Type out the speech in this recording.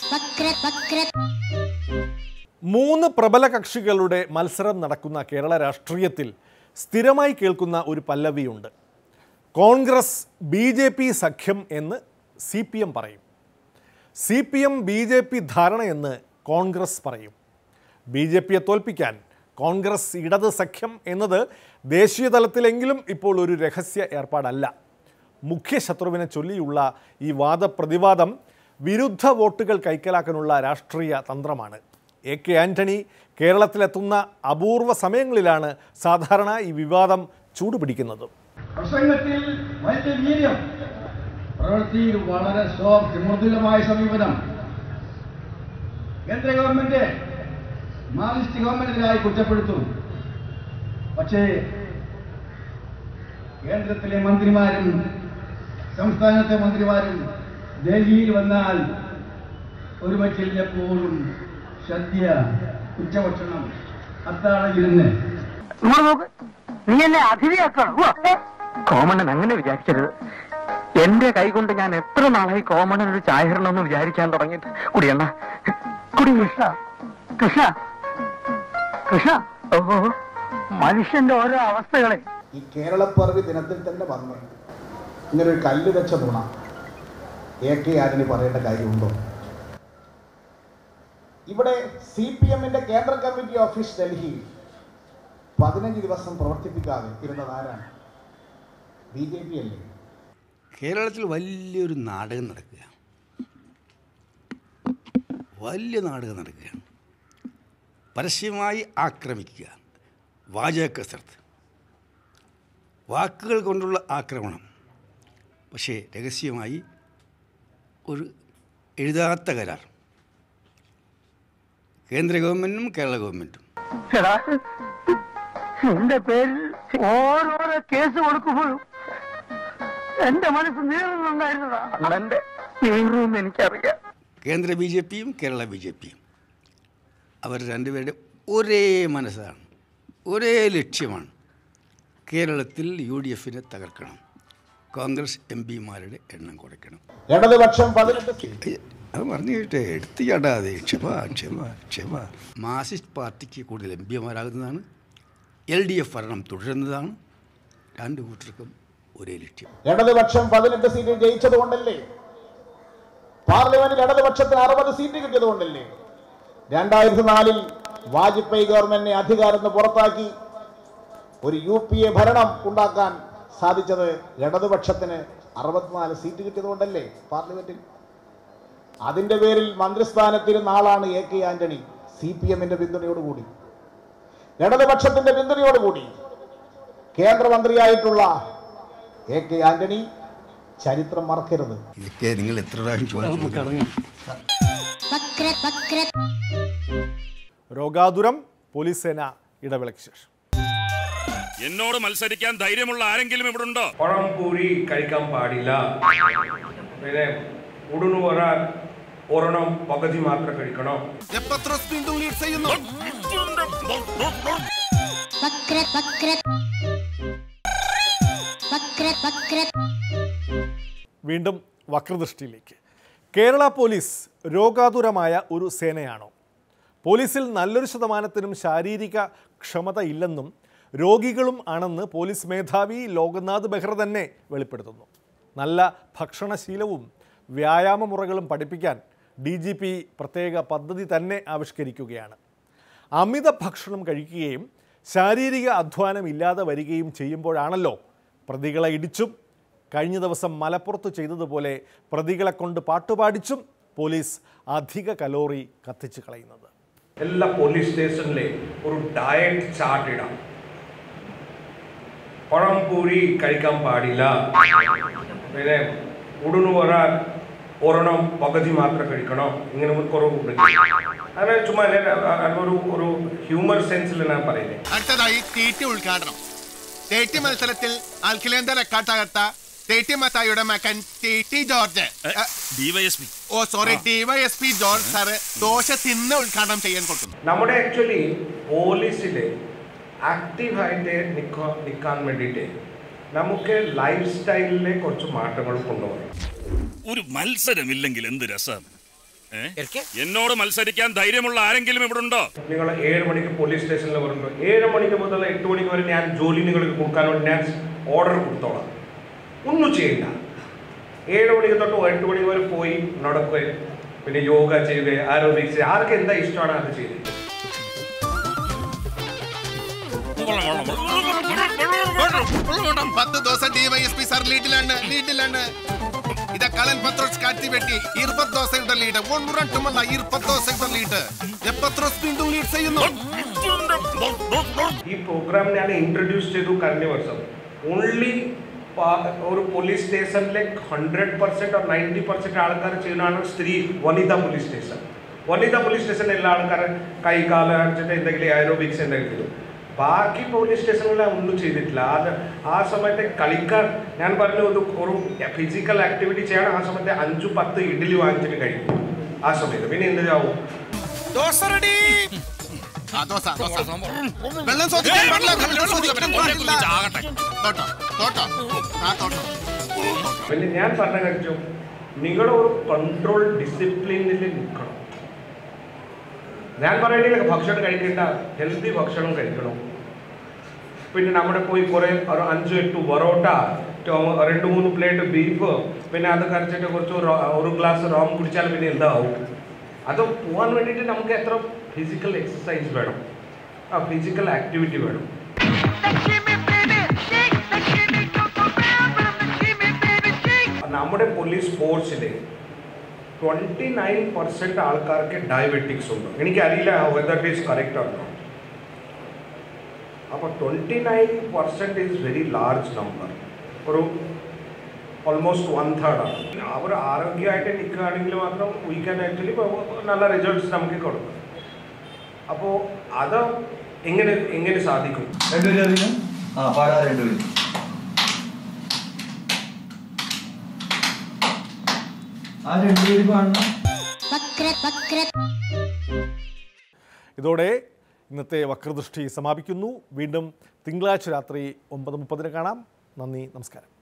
വക്ര വക്ര മൂന്ന് പ്രബല കക്ഷികളുടെ മത്സരം നടക്കുന്ന കേരള രാഷ്ട്രീയത്തിൽ സ്ഥിരമായി കേൾക്കുന്ന ഒരു പല്ലവിയുണ്ട് കോൺഗ്രസ് ബി ജെ പി സഖ്യം എന്ന് സി പി എം പറയും C P M B J P ധാരണയെന്ന് കോൺഗ്രസ് പറയും ബി ജെ പിയെ തോൽപ്പിക്കാൻ കോൺഗ്രസ് ഇടത് സഖ്യം എന്നത് ദേശീയ തലത്തിലെങ്കിലും ഇപ്പോൾ ഒരു രഹസ്യ ഏർപ്പാടല്ല മുഖ്യ ശത്രുവിനെ ചൊല്ലിയുള്ള ഈ വാദപ്രതിവാദം വിരുദ്ധ വോട്ടുകൾ കൈക്കലാക്കാനുള്ള രാഷ്ട്രീയ തന്ത്രമാണ് എ കെ ആന്റണി കേരളത്തിലെത്തുന്ന അപൂർവ സമയങ്ങളിലാണ് സാധാരണ ഈ വിവാദം ചൂടുപിടിക്കുന്നത് പ്രസംഗത്തിൽ വലിയ വീര്യം പ്രവൃത്തിയിൽ വളരെ സോഫ്റ്റ് മൃദുലമായ സമീപനം കേന്ദ്ര ഗവൺമെന്റ് മാർക്സിസ്റ്റ് ഗവൺമെന്റിനായി കുറ്റപ്പെടുത്തും പക്ഷേ കേന്ദ്രത്തിലെ മന്ത്രിമാരും സംസ്ഥാനത്തെ മന്ത്രിമാരും ഡൽഹിയിൽ വന്നാൽ ഒരു മറ്റിൽ എപ്പോഴും സദ്യ ഉച്ചഭക്ഷണം അത്താഴം നീ എന്നെ അതിഥിയാക്കണം കോമണൻ അങ്ങനെ വിചാരിക്കരുത് എന്റെ കൈ കൊണ്ട് ഞാൻ എത്ര നാളായി കോമണൻ ഒരു ചായ ഇടണമെന്ന് വിചാരിക്കാൻ തുടങ്ങിയിട്ട് കുടിയണ്ണ കുടി കൃഷ്ണ കൃഷ്ണ കൃഷ്ണ ഓഹോ മനുഷ്യന്റെ ഓരോ അവസ്ഥകളെ ഈ കേരളപ്പിറവി ദിനത്തിൽ തന്നെ വന്ന് ഇങ്ങനെ ഒരു കല്ല് വെച്ച നുണ എ കെ ആന്റണി പറയേണ്ട കാര്യമുണ്ടോ ഇവിടെ സി പി എമ്മിന്റെ കേന്ദ്ര കമ്മിറ്റി ഓഫീസ് ഡൽഹിയിൽ പതിനഞ്ച് ദിവസം പ്രവർത്തിപ്പിക്കാതെ ഇരുന്നത് ആരാണ് ബി ജെ പി അല്ലേ കേരളത്തിൽ വലിയൊരു നാടകം നടക്കുക വലിയ നാടകം നടക്കുകയാണ് പരസ്യമായി ആക്രമിക്കുക വാചക കസർത്ത് വാക്കുകൾ കൊണ്ടുള്ള ആക്രമണം പക്ഷേ രഹസ്യമായി ഒരു എഴുതാത്ത കരാർ കേന്ദ്ര ഗവൺമെൻറ്റും കേരള ഗവൺമെൻറ്റും എടാ എന്റെ പേരിൽ ഓരോരോ കേസ് കൊടുക്കുമ്പോഴും എന്റെ മനസ്സ് നീറുന്നുണ്ടായിരുന്നതാ എന്റെ നീറുമെന്ന് എനിക്കറിയാം കേന്ദ്ര ബി ജെ പിയും കേരള ബി ജെ പിയും അവർ രണ്ടുപേരുടെ ഒരേ മനസ്സാണ് ഒരേ ലക്ഷ്യമാണ് കേരളത്തിൽ യു ഡി എഫിനെ തകർക്കണം കോൺഗ്രസ് എം പിമാരുടെ എണ്ണം കുറയ്ക്കണം ഇടതുപക്ഷം പതിനെട്ട് സീറ്റ് ഏയ്, അത് പറഞ്ഞു കേട്ടെ എടുത്തു ചാടാതെ ക്ഷമ ക്ഷമ ക്ഷമ മാർസിസ്റ്റ് പാർട്ടിക്ക് കൂടുതൽ എം പിമാരാകുന്നതാണ് എൽ ഡി എഫ് ഭരണം തുടരുന്നതാണ് രണ്ട് കൂട്ടർക്കും ഒരേ ലക്ഷ്യം ഇടതുപക്ഷം പതിനെട്ട് സീറ്റ് ജയിച്ചത് കൊണ്ടല്ലേ പാർലമെന്റിൽ ഇടതുപക്ഷത്തിന് അറുപത് സീറ്റ് കിട്ടിയത് കൊണ്ടല്ലേ രണ്ടായിരത്തി നാലിൽ വാജ്പേയി ഗവൺമെന്റിനെ അധികാരത്തിൽ നിന്ന് പുറത്താക്കി ഒരു യു പി എ ഭരണം ഉണ്ടാക്കാൻ സാധിച്ചത് ഇടതുപക്ഷത്തിന് അറുപത്തിനാല് സീറ്റ് കിട്ടിയത് കൊണ്ടല്ലേ പാർലമെന്റിൽ അതിന്റെ പേരിൽ മന്ത്രിസ്ഥാനത്തിരുന്ന ആളാണ് A K Antony C P എമ്മിന്റെ പിന്തുണയോടുകൂടി ഇടതുപക്ഷത്തിന്റെ പിന്തുണയോടുകൂടി കേന്ദ്രമന്ത്രിയായിട്ടുള്ള എ കെ ആന്റണി ചരിത്രം മറക്കരുത് ഇതൊക്കെ നിങ്ങൾ എത്ര പ്രാവശ്യം ചോദിച്ചു വക്ര വക്ര രോഗാതുരം പോലീസ് സേന ഇടവേളയ്ക്ക് ശേഷം എന്നോട് മത്സരിക്കാൻ ധൈര്യമുള്ള ആരെങ്കിലും ഇവിടെ ഉണ്ടോ പഴംപൂരി കഴിക്കാൻ പാടില്ല പിന്നെ ഉടനു വരാൻ ഒരെണ്ണം പകുതി മാത്രം കഴിക്കണം വക്ര വക്ര വക്ര വക്ര വീണ്ടും വക്രദൃഷ്ടിയിലേക്ക് കേരള പോലീസ് രോഗാതുരമായ ഒരു സേനയാണോ പോലീസിൽ നല്ലൊരു ശതമാനത്തിനും ശാരീരിക ക്ഷമത ഇല്ലെന്നും രോഗികളും ആണെന്ന് പോലീസ് മേധാവി ലോക്നാഥ് ബെഹ്റ തന്നെ വെളിപ്പെടുത്തുന്നു നല്ല ഭക്ഷണശീലവും വ്യായാമമുറകളും പഠിപ്പിക്കാൻ ഡി ജി പി പ്രത്യേക പദ്ധതി തന്നെ ആവിഷ്കരിക്കുകയാണ് അമിത ഭക്ഷണം കഴിക്കുകയും ശാരീരിക അധ്വാനം ഇല്ലാതെ വരികയും ചെയ്യുമ്പോഴാണല്ലോ പ്രതികളെ ഇടിച്ചും കഴിഞ്ഞ ദിവസം മലപ്പുറത്ത് ചെയ്തതുപോലെ പ്രതികളെ കൊണ്ട് പാട്ടുപാടിച്ചും പോലീസ് അധിക കലോറി കത്തിച്ച് കളയുന്നത് എല്ലാ പോലീസ് സ്റ്റേഷനിലെ ഒരു ഡയറ്റ് ചാർട്ട് ഇടാം പഴംപൂരി കഴിക്കാൻ പാടില്ല പിന്നെ ഉടനു വരാൻ ഒരെണ്ണം പകുതി മാത്രം കഴിക്കണം ഇങ്ങനെ ഒരു കുറവുണ്ട് അങ്ങനെ ചുമ്മാ ഞാൻ- അത് ഒരു ഒരു ഹ്യൂമർ സെൻസിൽ ഞാൻ പറയുന്നത് അടുത്തതായി ടി ടി ഉദ്ഘാടനം ടി ടി മത്സരത്തിൽ അഖിലേന്ത്യ റെക്കോർഡ് തകർത്ത ടി ടി മത്തായിയുടെ മകൻ ടി ടി ജോർജ് അ, DYSP oh sorry DYSP George sir dosa തിന്ന് ഉദ്ഘാടനം ചെയ്യാൻ കൊടുക്കുന്നു നമ്മുടെ ആക്ച്വലി പോലീസിൽ ആക്റ്റീവായിട്ട് നിൽക്കാൻ നിൽക്കാൻ വേണ്ടിയിട്ട് നമുക്ക് ലൈഫ് സ്റ്റൈലിലെ കുറച്ച് മാറ്റങ്ങൾ കൊണ്ടുവരണം ഒരു മത്സരമില്ലെങ്കിൽ എന്ത് രസം എന്നോട് മത്സരിക്കാൻ ധൈര്യമുള്ള ആരെങ്കിലും ഇവിടെ ഉണ്ടോ നിങ്ങൾ ഏഴ് മണിക്ക് പോലീസ് സ്റ്റേഷനിൽ വരുമ്പോൾ ഏഴ് മണിക്ക് മുതൽ എട്ട് മണിക്ക് വരെ ഞാൻ ജോലി നിങ്ങൾക്ക് കൊടുക്കാൻ വേണ്ടി ഞാൻ ഓർഡർ കൊടുത്തോളാം ഒന്നും ചെയ്യില്ല ഏഴ് മണിക്ക് തൊട്ട് എട്ട് മണി വരെ പോയി നടക്കുക പിന്നെ യോഗ ചെയ്ത് ആരോപിച്ച് ആർക്ക് എന്താ ഇഷ്ടമാണ് അത് ചെയ്ത് പത്ത് ദിവസം ഡിവൈഎസ്പി സാർ ലീഡിലാണ് ലീഡിലാണ് ഇത കളൻ പത്രോസ് കാറ്റി വെട്ടി ഇരുപത് ദിവസയുടെ ലീഡ് ഒന്നുരണ്ടുമല്ല ഇരുപത് ദിവസയുടെ ലീഡ് എപ്പത്രോസ് വീണ്ടും ലീഡ് ചെയ്യുന്നു ഈ പ്രോഗ്രാം ഞാൻ ഇൻട്രൊഡ്യൂസ് ചെയ്തു കഴിഞ്ഞ വർഷം ഓൺലി ഒരു പോലീസ് സ്റ്റേഷനിലെ hundred percent or ninety percent ആൾക്കാർ ചെയ്യുന്നതാണ് സ്ത്രീ വനിത പോലീസ് സ്റ്റേഷൻ വനിത പോലീസ് സ്റ്റേഷൻ എല്ലാ ആൾക്കാരും കൈ കാല അടിച്ചിട്ട് എന്തെങ്കിലും ആരോബിക്സ് എന്തെങ്കിലും ബാക്കി പോലീസ് സ്റ്റേഷനിൽ ഒന്നും ചെയ്തിട്ടില്ല അത് ആ സമയത്തെ കളിക്കാൻ ഞാൻ പറഞ്ഞു ഒരു ഒരു ഫിസിക്കൽ ആക്ടിവിറ്റി ചെയ്യണം ആ സമയത്ത് അഞ്ചു പത്ത് ഇഡ്ഡലി വാങ്ങിച്ചിട്ട് കഴിക്കും ആ സമയത്ത് പിന്നെ എന്ത് ചാവും ദോശ റെഡി ആ ദോശ ദോശ വെള്ളം ചോദിക്കാൻ പാടില്ല വെള്ളം ചോദിക്കാൻ പാടില്ല തോട്ടോ തോട്ടോ ആ തോട്ടോ പിന്നെ ഞാൻ പറഞ്ഞ കാര്യം നിങ്ങൾ ഒരു കൺട്രോൾ ഡിസിപ്ലിനിൽ നിൽക്കണം ഞാൻ പറയണില്ല ഭക്ഷണം കഴിക്കേണ്ട ഹെൽത്തി ഭക്ഷണം കഴിക്കണം പിന്നെ നമ്മുടെ പോയി കുറേ ഒരു അഞ്ച് എട്ട് പൊറോട്ട ടോ- രണ്ട് മൂന്ന് പ്ലേറ്റ് ബീഫ് പിന്നെ അത് കഴിച്ചിട്ട് കുറച്ച് റോ- ഒരു ഗ്ലാസ് റോം കുടിച്ചാൽ പിന്നെ എന്താവും അത് പോകാൻ വേണ്ടിയിട്ട് നമുക്ക് എത്ര ഫിസിക്കൽ എക്സസൈസ് വേണം ആ ഫിസിക്കൽ ആക്ടിവിറ്റി വേണം നമ്മുടെ പോലീസ് ഫോഴ്സിൽ ട്വൻറ്റി നയൻ പെർസെൻറ്റ് ആൾക്കാർക്ക് ഡയബറ്റിക്സ് ഉണ്ട് എനിക്കറിയില്ല വെദർ ഇറ്റ് ഈസ് കറക്റ്റ് ആണോ അപ്പോൾ twenty nine percent is very large number ഒരു ഓൾമോസ്റ്റ് വൺ തേർഡ് ആണ് അവർ ആരോഗ്യമായിട്ട് നിൽക്കുകയാണെങ്കിൽ മാത്രം വി ക്യാൻ ആക്ച്വലി നല്ല റിസൾട്ട്സ് നമുക്ക് കൊടുക്കും അപ്പോൾ അത് എങ്ങനെ എങ്ങനെ സാധിക്കും രണ്ടുപേരും അറിയാം ആ പാടാ രണ്ടുപേരും ആ രണ്ടുപേരും പാടണം വക്ര വക്ര ഇതോടെ ഇന്നത്തെ വക്രദൃഷ്ടി സമാപിക്കുന്നു വീണ്ടും തിങ്കളാഴ്ച രാത്രി ഒമ്പത് മുപ്പതിന് കാണാം നന്ദി നമസ്കാരം